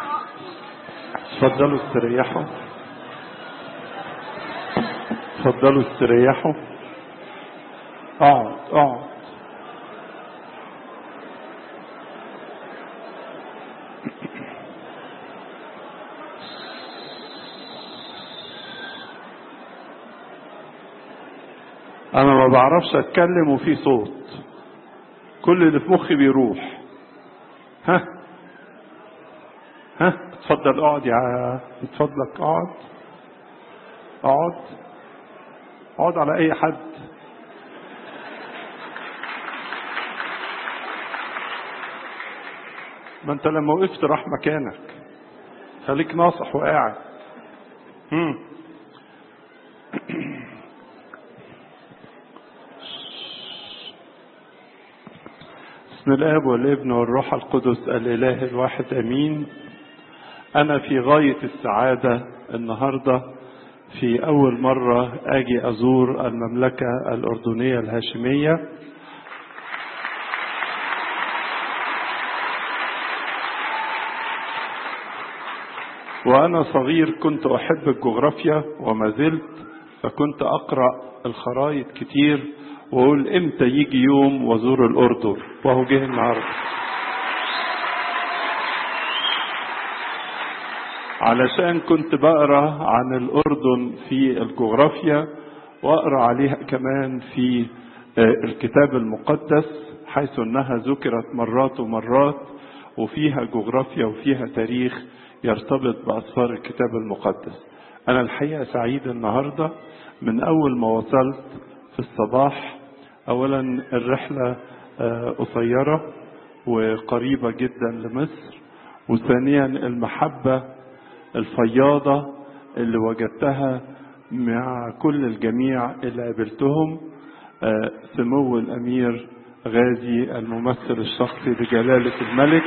اتفضلوا استريحوا اتفضلوا استريحوا اقعد اقعد انا ما بعرفش اتكلم وفي صوت كل اللي في مخي بيروح ها ها اتفضل اقعد يا اتفضلك اقعد اقعد اقعد على اي حد ما انت لما وقفت راح مكانك خليك ناصح وقاعد هم. بسم الاب والابن والروح القدس الاله الواحد امين انا في غايه السعاده النهارده في اول مره اجي ازور المملكه الاردنيه الهاشميه وانا صغير كنت احب الجغرافيا وما زلت فكنت اقرا الخرايط كتير واقول امتى يجي يوم وازور الاردن وهو جه النهارده علشان كنت بقرا عن الاردن في الجغرافيا واقرا عليها كمان في الكتاب المقدس حيث انها ذكرت مرات ومرات وفيها جغرافيا وفيها تاريخ يرتبط باسفار الكتاب المقدس انا الحقيقه سعيد النهارده من اول ما وصلت في الصباح اولا الرحله قصيره وقريبه جدا لمصر وثانيا المحبه الفياضه اللي وجدتها مع كل الجميع اللي قابلتهم سمو الامير غازي الممثل الشخصي لجلاله الملك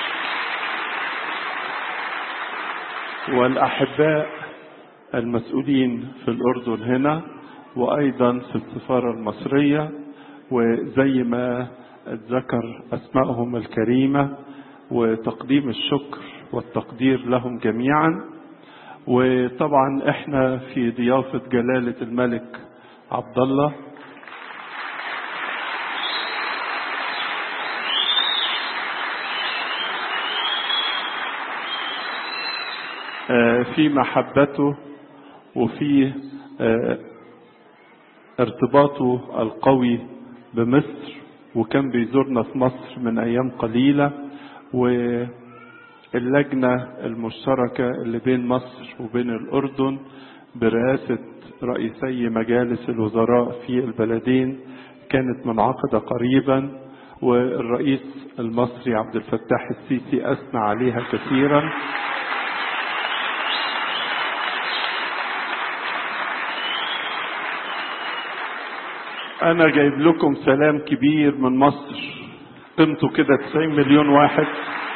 والاحباء المسؤولين في الاردن هنا وايضا في السفاره المصريه وزي ما اتذكر اسمائهم الكريمه وتقديم الشكر والتقدير لهم جميعا وطبعا احنا في ضيافه جلاله الملك عبد الله في محبته وفي ارتباطه القوي بمصر وكان بيزورنا في مصر من ايام قليله واللجنه المشتركه اللي بين مصر وبين الاردن برئاسه رئيسي مجالس الوزراء في البلدين كانت منعقده قريبا والرئيس المصري عبد الفتاح السيسي اثنى عليها كثيرا أنا جايب لكم سلام كبير من مصر قيمته كده 90 مليون واحد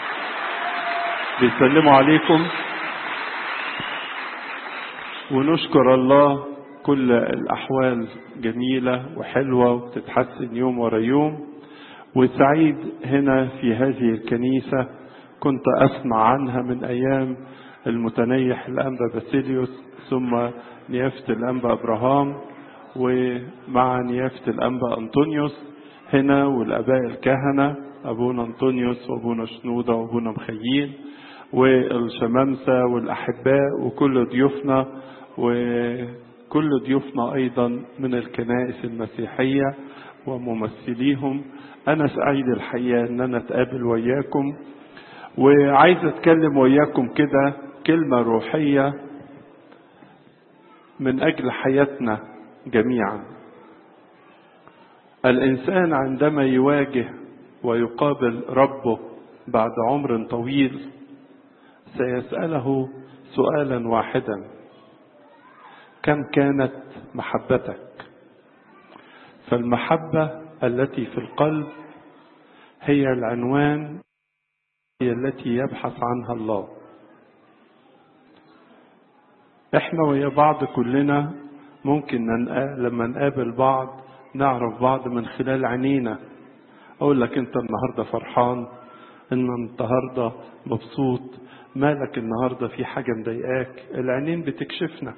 بيسلموا عليكم ونشكر الله كل الأحوال جميلة وحلوة وبتتحسن يوم ورا يوم وسعيد هنا في هذه الكنيسة كنت أسمع عنها من أيام المتنيح الأنبا باسيليوس ثم نيافة الأنبا أبراهام ومع نيافة الأنبا أنطونيوس هنا والآباء الكهنة أبونا أنطونيوس وأبونا شنودة وأبونا مخيين والشمامسة والأحباء وكل ضيوفنا وكل ضيوفنا أيضا من الكنائس المسيحية وممثليهم أنا سعيد الحقيقة أن أنا أتقابل وياكم وعايز أتكلم وياكم كده كلمة روحية من أجل حياتنا جميعا الانسان عندما يواجه ويقابل ربه بعد عمر طويل سيساله سؤالا واحدا كم كانت محبتك فالمحبه التي في القلب هي العنوان هي التي يبحث عنها الله احنا ويا بعض كلنا ممكن ننقى لما نقابل بعض نعرف بعض من خلال عينينا اقول لك انت النهارده فرحان ان النهارده مبسوط مالك النهارده في حاجه مضايقاك العينين بتكشفنا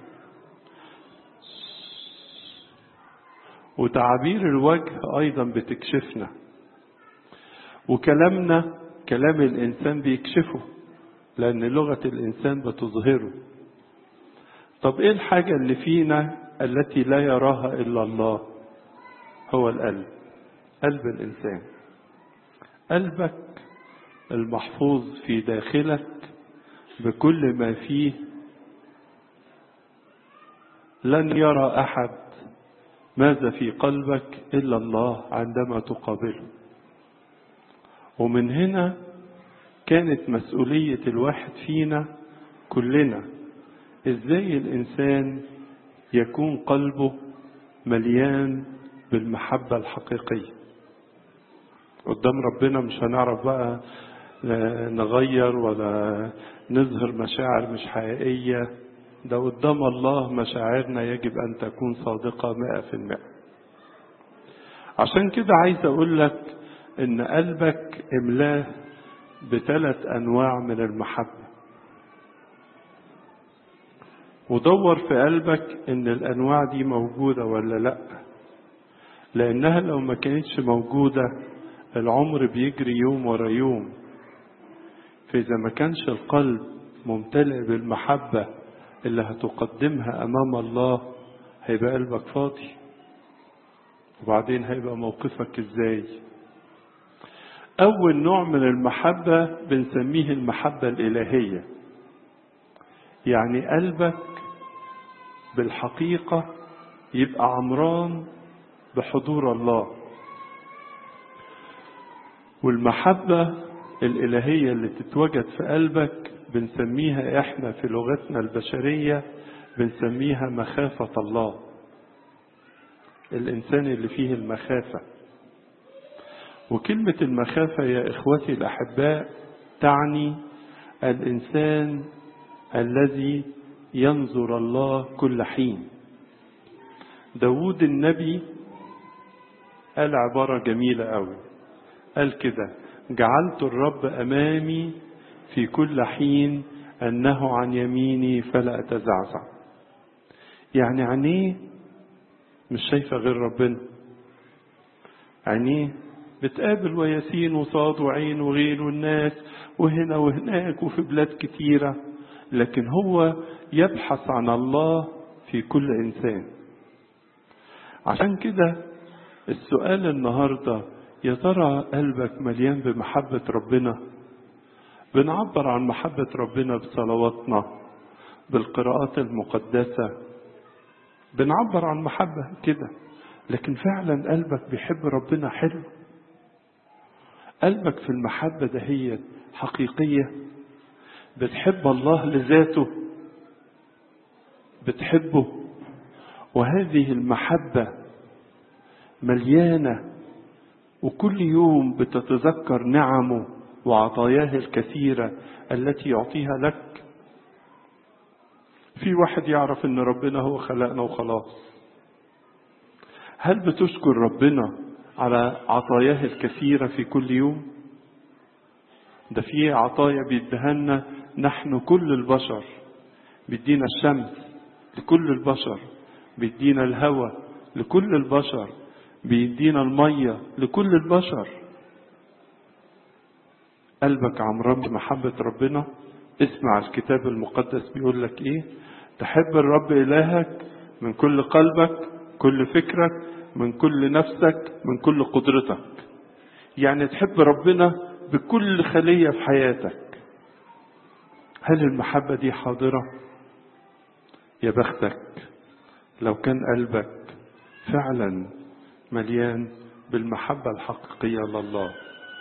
وتعابير الوجه ايضا بتكشفنا وكلامنا كلام الانسان بيكشفه لان لغه الانسان بتظهره طب ايه الحاجه اللي فينا التي لا يراها الا الله هو القلب قلب الانسان قلبك المحفوظ في داخلك بكل ما فيه لن يرى احد ماذا في قلبك الا الله عندما تقابله ومن هنا كانت مسؤوليه الواحد فينا كلنا ازاي الانسان يكون قلبه مليان بالمحبه الحقيقيه قدام ربنا مش هنعرف بقى نغير ولا نظهر مشاعر مش حقيقية ده قدام الله مشاعرنا يجب أن تكون صادقة مئة في المئة عشان كده عايز أقول لك إن قلبك إملاه بثلاث أنواع من المحبة ودور في قلبك إن الأنواع دي موجودة ولا لأ لأنها لو ما كانتش موجودة العمر بيجري يوم ورا يوم فإذا ما كانش القلب ممتلئ بالمحبة اللي هتقدمها أمام الله هيبقى قلبك فاضي وبعدين هيبقى موقفك إزاي أول نوع من المحبة بنسميه المحبة الإلهية يعني قلبك بالحقيقة يبقى عمران بحضور الله والمحبة الإلهية اللي تتوجد في قلبك بنسميها إحنا في لغتنا البشرية بنسميها مخافة الله الإنسان اللي فيه المخافة وكلمة المخافة يا إخوتي الأحباء تعني الإنسان الذي ينظر الله كل حين داود النبي قال عبارة جميلة أوي قال كده جعلت الرب امامي في كل حين انه عن يميني فلا اتزعزع يعني عينيه مش شايفه غير ربنا عينيه بتقابل وياسين وصاد وعين وغيل والناس وهنا وهناك وفي بلاد كتيره لكن هو يبحث عن الله في كل انسان عشان كده السؤال النهارده يا ترى قلبك مليان بمحبة ربنا بنعبر عن محبة ربنا بصلواتنا بالقراءات المقدسة بنعبر عن محبة كده لكن فعلا قلبك بيحب ربنا حلو قلبك في المحبة دهيت حقيقية بتحب الله لذاته بتحبه وهذه المحبة مليانة وكل يوم بتتذكر نعمه وعطاياه الكثيرة التي يعطيها لك في واحد يعرف ان ربنا هو خلقنا وخلاص هل بتشكر ربنا على عطاياه الكثيرة في كل يوم ده في عطايا بيدهنا نحن كل البشر بيدينا الشمس لكل البشر بيدينا الهواء لكل البشر بيدينا المية لكل البشر قلبك عمران بمحبة ربنا اسمع الكتاب المقدس بيقول لك ايه تحب الرب إلهك من كل قلبك كل فكرك من كل نفسك من كل قدرتك يعني تحب ربنا بكل خلية في حياتك هل المحبة دي حاضرة يا بختك لو كان قلبك فعلا مليان بالمحبة الحقيقية لله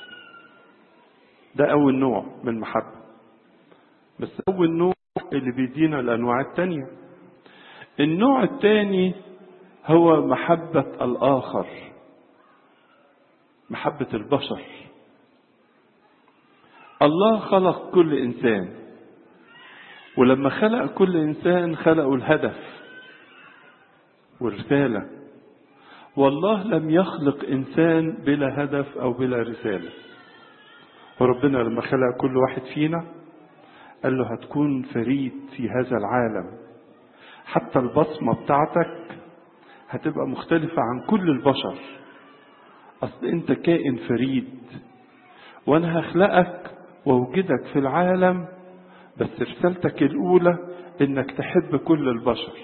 ده أول نوع من المحبة بس أول نوع اللي بيدينا الأنواع التانية النوع الثاني هو محبة الآخر محبة البشر الله خلق كل إنسان ولما خلق كل إنسان خلقوا الهدف والرسالة والله لم يخلق إنسان بلا هدف أو بلا رسالة وربنا لما خلق كل واحد فينا قال له هتكون فريد في هذا العالم حتى البصمة بتاعتك هتبقى مختلفة عن كل البشر أصل أنت كائن فريد وأنا هخلقك وأوجدك في العالم بس رسالتك الأولى إنك تحب كل البشر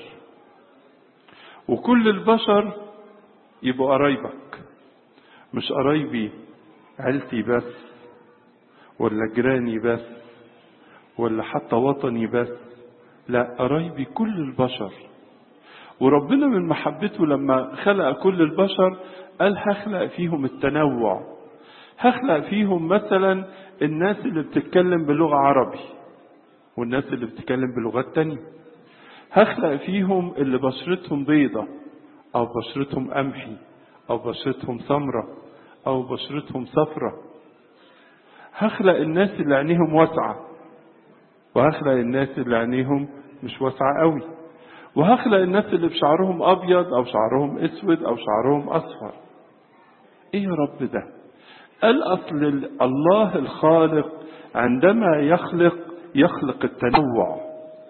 وكل البشر يبقوا قرايبك مش قرايبي عيلتي بس ولا جيراني بس ولا حتى وطني بس لا قرايبي كل البشر وربنا من محبته لما خلق كل البشر قال هخلق فيهم التنوع هخلق فيهم مثلا الناس اللي بتتكلم بلغة عربي والناس اللي بتتكلم بلغات تانية هخلق فيهم اللي بشرتهم بيضة أو بشرتهم قمحي أو بشرتهم سمرة أو بشرتهم صفرة هخلق الناس اللي عينيهم واسعة وهخلق الناس اللي عينيهم مش واسعة قوي وهخلق الناس اللي بشعرهم أبيض أو شعرهم أسود أو شعرهم أصفر إيه يا رب ده قال أصل الله الخالق عندما يخلق يخلق التنوع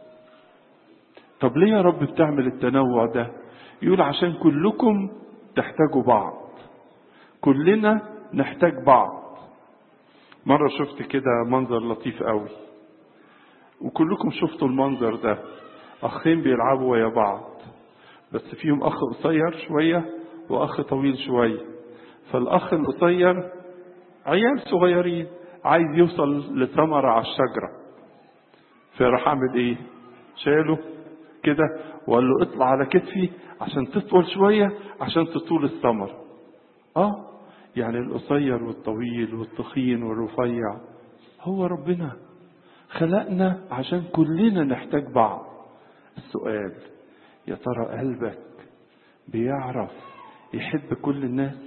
طب ليه يا رب بتعمل التنوع ده يقول عشان كلكم تحتاجوا بعض كلنا نحتاج بعض مرة شفت كده منظر لطيف قوي وكلكم شفتوا المنظر ده أخين بيلعبوا ويا بعض بس فيهم أخ قصير شوية وأخ طويل شوية فالأخ القصير عيال صغيرين عايز يوصل لثمرة على الشجرة فراح عامل إيه؟ شاله كده وقال له اطلع على كتفي عشان تطول شوية عشان تطول الثمر اه يعني القصير والطويل والتخين والرفيع هو ربنا خلقنا عشان كلنا نحتاج بعض السؤال يا ترى قلبك بيعرف يحب كل الناس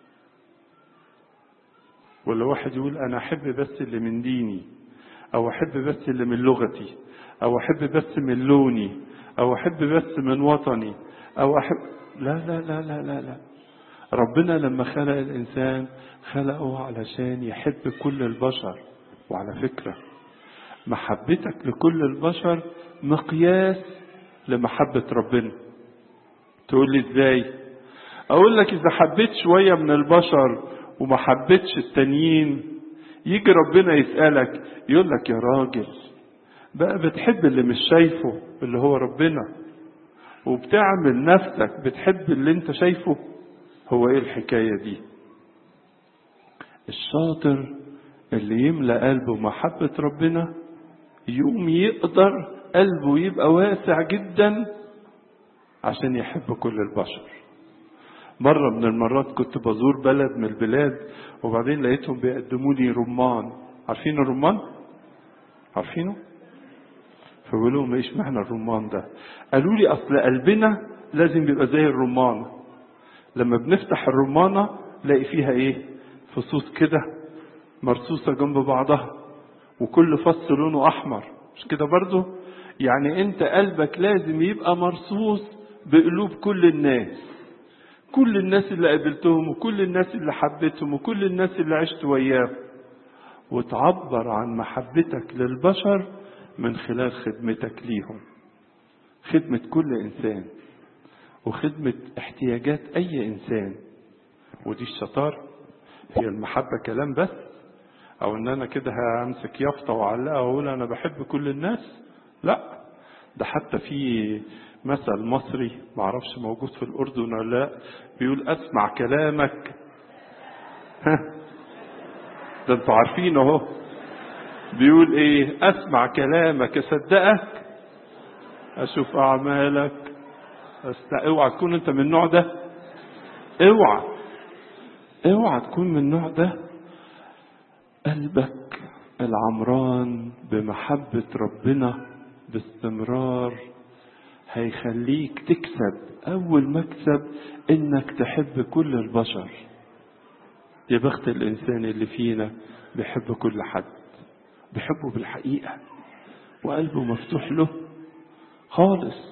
ولا واحد يقول انا احب بس اللي من ديني او احب بس اللي من لغتي او احب بس من لوني او احب بس من وطني او احب لا لا لا لا لا لا ربنا لما خلق الانسان خلقه علشان يحب كل البشر وعلى فكره محبتك لكل البشر مقياس لمحبه ربنا تقول لي ازاي اقول لك اذا حبيت شويه من البشر وما حبيتش التانيين يجي ربنا يسالك يقول لك يا راجل بقى بتحب اللي مش شايفه اللي هو ربنا وبتعمل نفسك بتحب اللي انت شايفه هو ايه الحكاية دي الشاطر اللي يملى قلبه محبة ربنا يقوم يقدر قلبه يبقى واسع جدا عشان يحب كل البشر مرة من المرات كنت بزور بلد من البلاد وبعدين لقيتهم بيقدموا لي رمان عارفين الرمان؟ عارفينه؟ فبقول لهم ايش معنى الرمان ده؟ قالوا لي اصل قلبنا لازم يبقى زي الرمانه. لما بنفتح الرمانه نلاقي فيها ايه؟ فصوص كده مرصوصه جنب بعضها وكل فص لونه احمر مش كده برضو؟ يعني انت قلبك لازم يبقى مرصوص بقلوب كل الناس. كل الناس اللي قابلتهم وكل الناس اللي حبيتهم وكل الناس اللي عشت وياهم. وتعبر عن محبتك للبشر من خلال خدمتك ليهم خدمة كل إنسان وخدمة احتياجات أي إنسان ودي الشطار هي المحبة كلام بس أو إن أنا كده همسك يافطة وأعلقها وأقول أنا بحب كل الناس لا ده حتى في مثل مصري معرفش موجود في الأردن ولا لا بيقول أسمع كلامك ها ده انتوا عارفين اهو بيقول ايه اسمع كلامك اصدقك اشوف اعمالك أست... اوعى تكون انت من النوع ده اوعى اوعى تكون من النوع ده قلبك العمران بمحبة ربنا باستمرار هيخليك تكسب اول مكسب انك تحب كل البشر يا بخت الانسان اللي فينا بيحب كل حد بيحبه بالحقيقة وقلبه مفتوح له خالص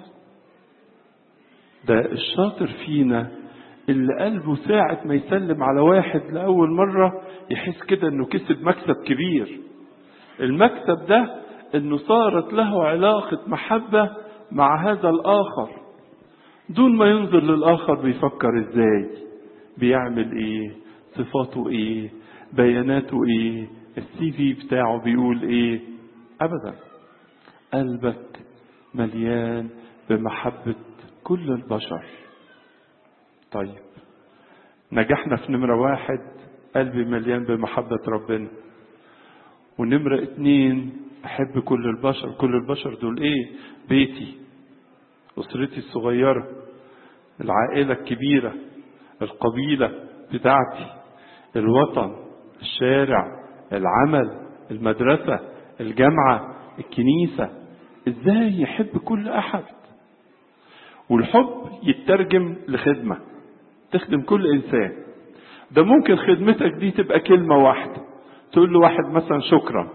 ده الشاطر فينا اللي قلبه ساعة ما يسلم على واحد لأول مرة يحس كده انه كسب مكسب كبير المكسب ده انه صارت له علاقة محبة مع هذا الاخر دون ما ينظر للاخر بيفكر ازاي بيعمل ايه صفاته ايه بياناته ايه السي في بتاعه بيقول ايه ابدا قلبك مليان بمحبة كل البشر طيب نجحنا في نمرة واحد قلبي مليان بمحبة ربنا ونمرة اتنين أحب كل البشر كل البشر دول إيه بيتي أسرتي الصغيرة العائلة الكبيرة القبيلة بتاعتي الوطن الشارع العمل المدرسة الجامعة الكنيسة ازاي يحب كل احد والحب يترجم لخدمة تخدم كل انسان ده ممكن خدمتك دي تبقى كلمة واحدة تقول له واحد مثلا شكرا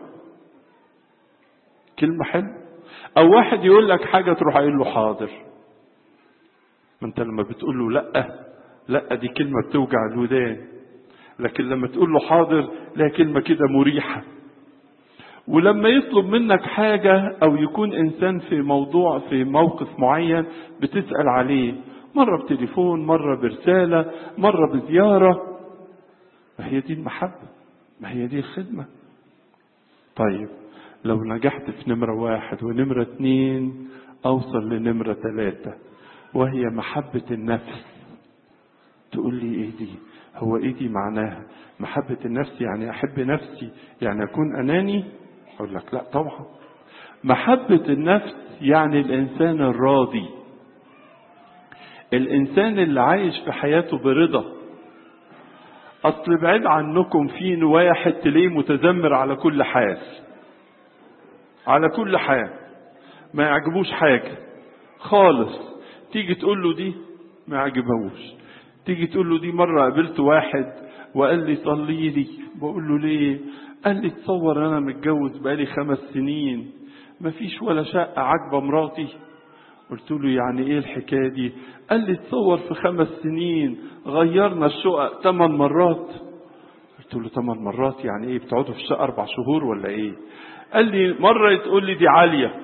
كلمة حلوة او واحد يقول لك حاجة تروح قايل له حاضر ما انت لما بتقول له لا لا دي كلمة بتوجع الودان لكن لما تقول له حاضر لها كلمة كده مريحة ولما يطلب منك حاجة أو يكون إنسان في موضوع في موقف معين بتسأل عليه مرة بتليفون مرة برسالة مرة بزيارة ما هي دي المحبة ما هي دي الخدمة طيب لو نجحت في نمرة واحد ونمرة اتنين أوصل لنمرة ثلاثة وهي محبة النفس تقول لي إيه دي هو إيه دي معناها محبة النفس يعني أحب نفسي يعني أكون أناني أقول لك لا طبعا محبة النفس يعني الإنسان الراضي الإنسان اللي عايش في حياته برضا أصل بعيد عنكم في واحد تلاقيه متذمر على كل حال على كل حال ما يعجبوش حاجة خالص تيجي تقول له دي ما يعجبهوش تيجي تقول له دي مرة قابلت واحد وقال لي صلي لي بقول له ليه قال لي تصور انا متجوز بقالي خمس سنين مفيش ولا شقة عاجبة مراتي قلت له يعني ايه الحكاية دي قال لي تصور في خمس سنين غيرنا الشقق ثمان مرات قلت له ثمان مرات يعني ايه بتقعدوا في الشقة اربع شهور ولا ايه قال لي مرة تقول لي دي عالية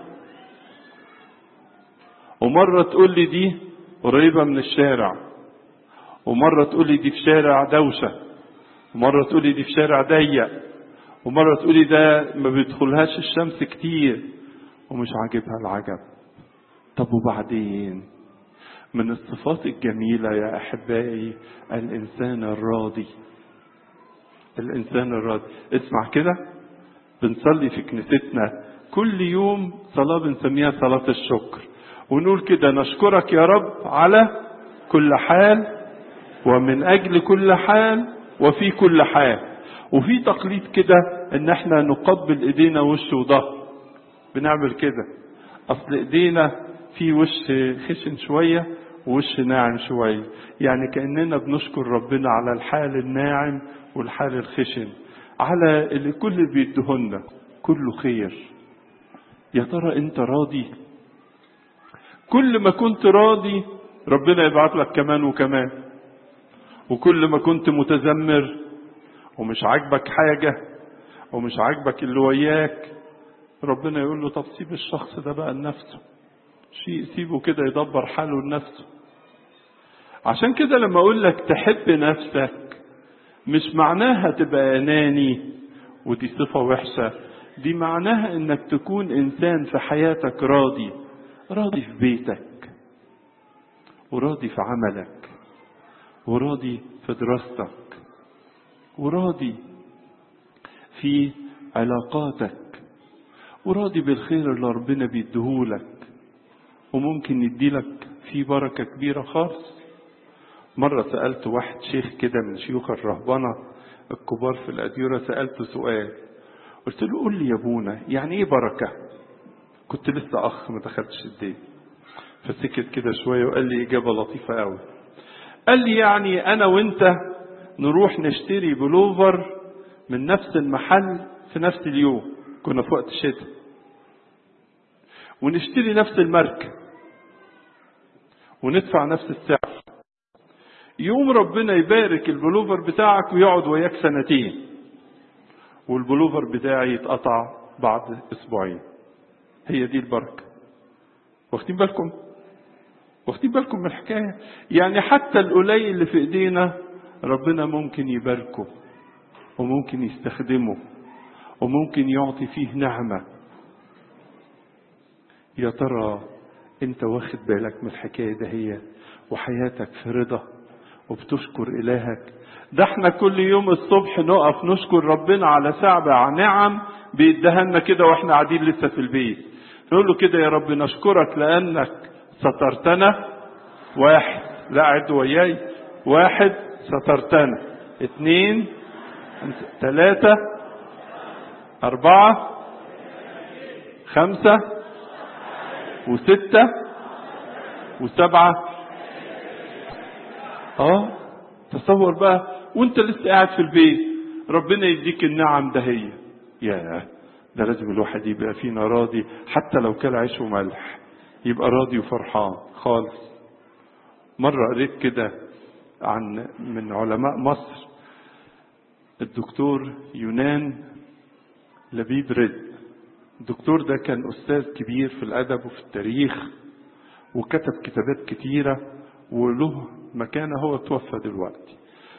ومرة تقول لي دي قريبة من الشارع ومرة تقول لي دي في شارع دوشة ومرة تقول لي دي في شارع ضيق ومرة تقولي ده ما بيدخلهاش الشمس كتير ومش عاجبها العجب طب وبعدين من الصفات الجميلة يا أحبائي الإنسان الراضي الإنسان الراضي اسمع كده بنصلي في كنيستنا كل يوم صلاة بنسميها صلاة الشكر ونقول كده نشكرك يا رب على كل حال ومن أجل كل حال وفي كل حال وفي تقليد كده ان احنا نقبل ايدينا وش وظهر بنعمل كده اصل ايدينا في وش خشن شوية ووش ناعم شوية يعني كأننا بنشكر ربنا على الحال الناعم والحال الخشن على اللي كل بيدهن كله خير يا ترى انت راضي كل ما كنت راضي ربنا يبعت لك كمان وكمان وكل ما كنت متذمر ومش عاجبك حاجة ومش عاجبك اللي وياك ربنا يقول له طب سيب الشخص ده بقى لنفسه شيء سيبه كده يدبر حاله لنفسه عشان كده لما اقول لك تحب نفسك مش معناها تبقى اناني ودي صفة وحشة دي معناها انك تكون انسان في حياتك راضي راضي في بيتك وراضي في عملك وراضي في دراستك وراضي في علاقاتك وراضي بالخير اللي ربنا بيديهولك وممكن يديلك فيه بركة كبيرة خالص مرة سألت واحد شيخ كده من شيوخ الرهبنة الكبار في الأديرة سألته سؤال قلت له قول لي يا ابونا يعني ايه بركة كنت لسه أخ ما دخلتش الدين فسكت كده شوية وقال لي إجابة لطيفة قوي قال لي يعني أنا وأنت نروح نشتري بلوفر من نفس المحل في نفس اليوم كنا في وقت الشتاء ونشتري نفس الماركة وندفع نفس السعر يوم ربنا يبارك البلوفر بتاعك ويقعد وياك سنتين والبلوفر بتاعي يتقطع بعد اسبوعين هي دي البركه واخدين بالكم واخدين بالكم من الحكايه يعني حتى القليل اللي في ايدينا ربنا ممكن يباركه وممكن يستخدمه وممكن يعطي فيه نعمه يا ترى انت واخد بالك من الحكايه ده هي وحياتك في رضا وبتشكر الهك ده احنا كل يوم الصبح نقف نشكر ربنا على سبع نعم بيديها لنا كده واحنا قاعدين لسه في البيت نقول له كده يا رب نشكرك لانك سترتنا واحد لا عد وياي واحد سترتنا اثنين ثلاثة أربعة خمسة وستة وسبعة اه تصور بقى وانت لسه قاعد في البيت ربنا يديك النعم ده هي يا ده لازم الواحد يبقى فينا راضي حتى لو كل عيش وملح يبقى راضي وفرحان خالص مرة قريت كده عن من علماء مصر الدكتور يونان لبيب رد الدكتور ده كان أستاذ كبير في الأدب وفي التاريخ وكتب كتابات كتيرة وله مكانة هو توفى دلوقتي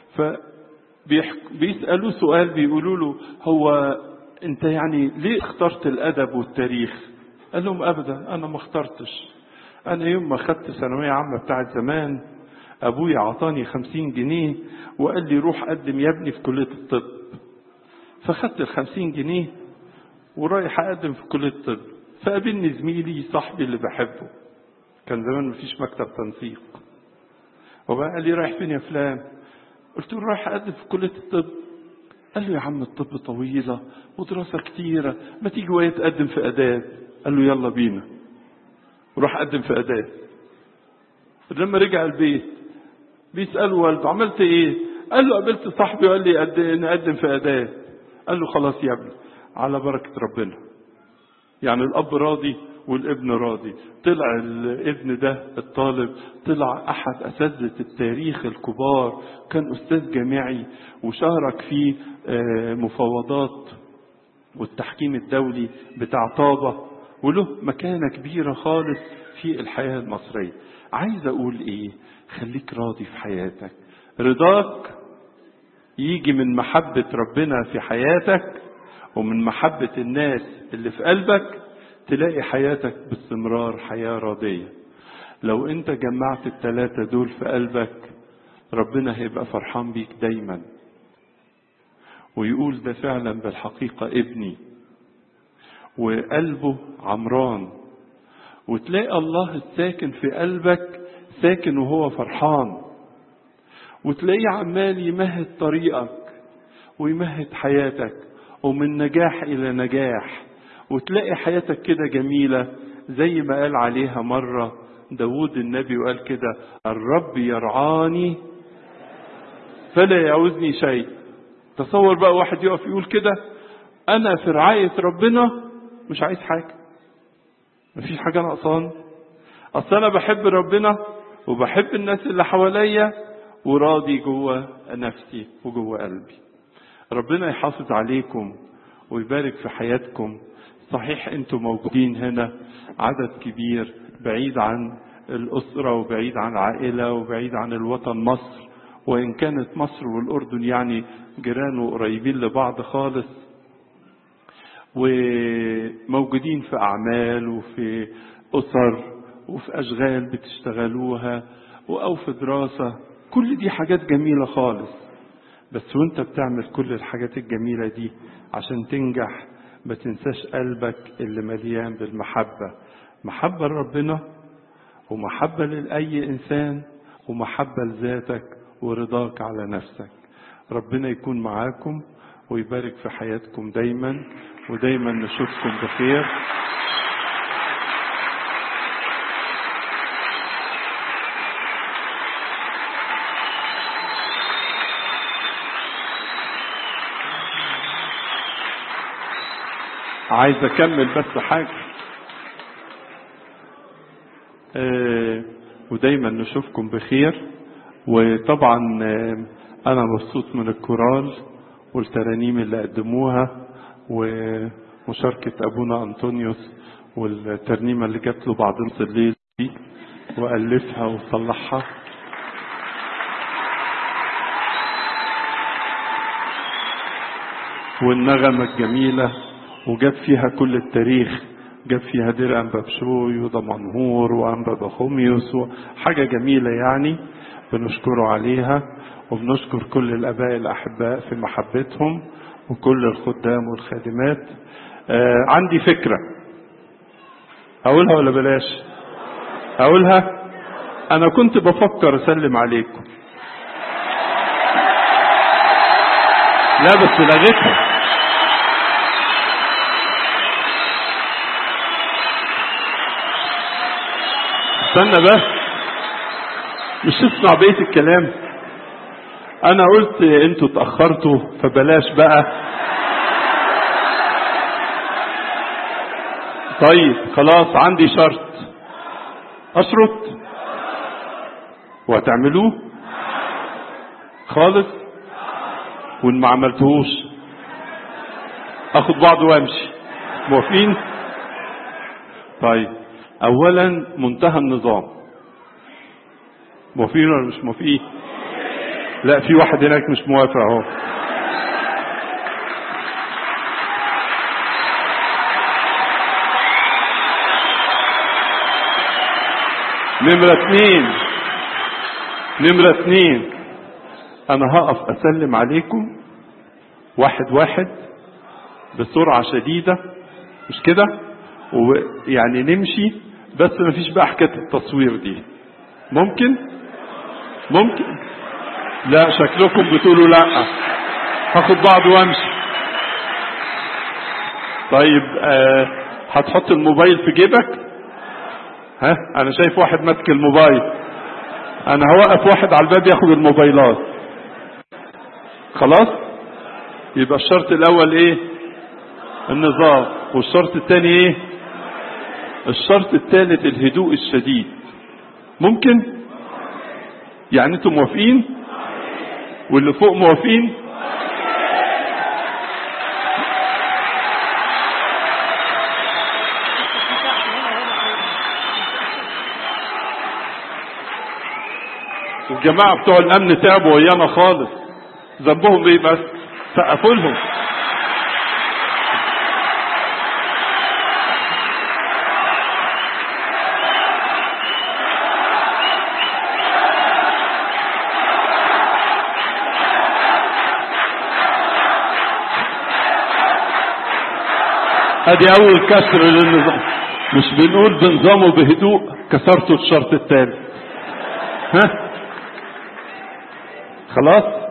فبيسألوه سؤال بيقولوا له هو انت يعني ليه اخترت الأدب والتاريخ قال لهم أبدا أنا ما اخترتش أنا يوم ما خدت ثانوية عامة بتاعت زمان أبويا عطاني خمسين جنيه وقال لي روح قدم يا ابني في كلية الطب فخدت الخمسين جنيه ورايح أقدم في كلية الطب فقابلني زميلي صاحبي اللي بحبه كان زمان مفيش مكتب تنسيق وبقى قال لي رايح فين يا فلان قلت له رايح أقدم في كلية الطب قال له يا عم الطب طويلة ودراسة كتيرة ما تيجي وهي تقدم في آداب قال له يلا بينا وراح قدم في آداب لما رجع البيت بيسأله والده عملت ايه قال له قابلت صاحبي وقال لي قد نقدم في آداب قال له خلاص يا ابني على بركة ربنا يعني الأب راضي والابن راضي طلع الابن ده الطالب طلع أحد أساتذة التاريخ الكبار كان أستاذ جامعي وشارك في مفاوضات والتحكيم الدولي بتاع طابة وله مكانة كبيرة خالص في الحياة المصرية عايز أقول إيه خليك راضي في حياتك رضاك يجي من محبة ربنا في حياتك ومن محبة الناس اللي في قلبك تلاقي حياتك باستمرار حياة راضية لو انت جمعت التلاتة دول في قلبك ربنا هيبقى فرحان بيك دايما ويقول ده فعلا بالحقيقة ابني وقلبه عمران وتلاقي الله الساكن في قلبك ساكن وهو فرحان وتلاقيه عمال يمهد طريقك ويمهد حياتك ومن نجاح إلى نجاح وتلاقي حياتك كده جميلة زي ما قال عليها مرة داود النبي وقال كده الرب يرعاني فلا يعوزني شيء تصور بقى واحد يقف يقول كده أنا في رعاية ربنا مش عايز حاجة مفيش حاجة ناقصان أصل أنا بحب ربنا وبحب الناس اللي حواليا وراضي جوه نفسي وجوه قلبي ربنا يحافظ عليكم ويبارك في حياتكم صحيح انتم موجودين هنا عدد كبير بعيد عن الأسرة وبعيد عن العائلة وبعيد عن الوطن مصر وإن كانت مصر والأردن يعني جيران وقريبين لبعض خالص وموجودين في أعمال وفي أسر وفي أشغال بتشتغلوها أو في دراسة كل دي حاجات جميلة خالص بس وانت بتعمل كل الحاجات الجميلة دي عشان تنجح ما تنساش قلبك اللي مليان بالمحبة محبة لربنا ومحبة لأي إنسان ومحبة لذاتك ورضاك على نفسك ربنا يكون معاكم ويبارك في حياتكم دايما ودايما نشوفكم بخير عايز اكمل بس حاجه آه ودايما نشوفكم بخير وطبعا آه انا مبسوط من الكورال والترانيم اللي قدموها ومشاركة أبونا أنطونيوس والترنيمة اللي جات له بعد نص الليل دي وألفها وصلحها والنغمة الجميلة وجاب فيها كل التاريخ جاب فيها دير أنبا بشوي ودمنهور وأنبا بخوميوس حاجة جميلة يعني بنشكره عليها وبنشكر كل الآباء الأحباء في محبتهم وكل الخدام والخادمات آه عندي فكرة أقولها ولا بلاش أقولها أنا كنت بفكر أسلم عليكم لا بس لغيتها استنى بس مش تسمع بقية الكلام انا قلت انتوا اتأخرتوا فبلاش بقى طيب خلاص عندي شرط اشرط وهتعملوه خالص وان ما عملتهوش اخد بعض وامشي موافقين طيب اولا منتهى النظام موافقين ولا مش موافقين لا في واحد هناك مش موافق اهو نمرة اتنين نمرة اتنين انا هقف اسلم عليكم واحد واحد بسرعة شديدة مش كده ويعني نمشي بس مفيش بقى حكاية التصوير دي ممكن ممكن لا شكلكم بتقولوا لا هاخد بعض وامشي طيب آه هتحط الموبايل في جيبك ها انا شايف واحد ماسك الموبايل انا هوقف واحد على الباب ياخد الموبايلات خلاص يبقى الشرط الاول ايه النظام والشرط الثاني ايه الشرط الثالث الهدوء الشديد ممكن يعني انتم موافقين واللي فوق موافقين الجماعة بتوع الأمن تعبوا ويانا خالص ذنبهم ايه بس سقفوا لهم ادي اول كسر للنظام مش بنقول بنظام وبهدوء كسرتوا الشرط الثالث ها خلاص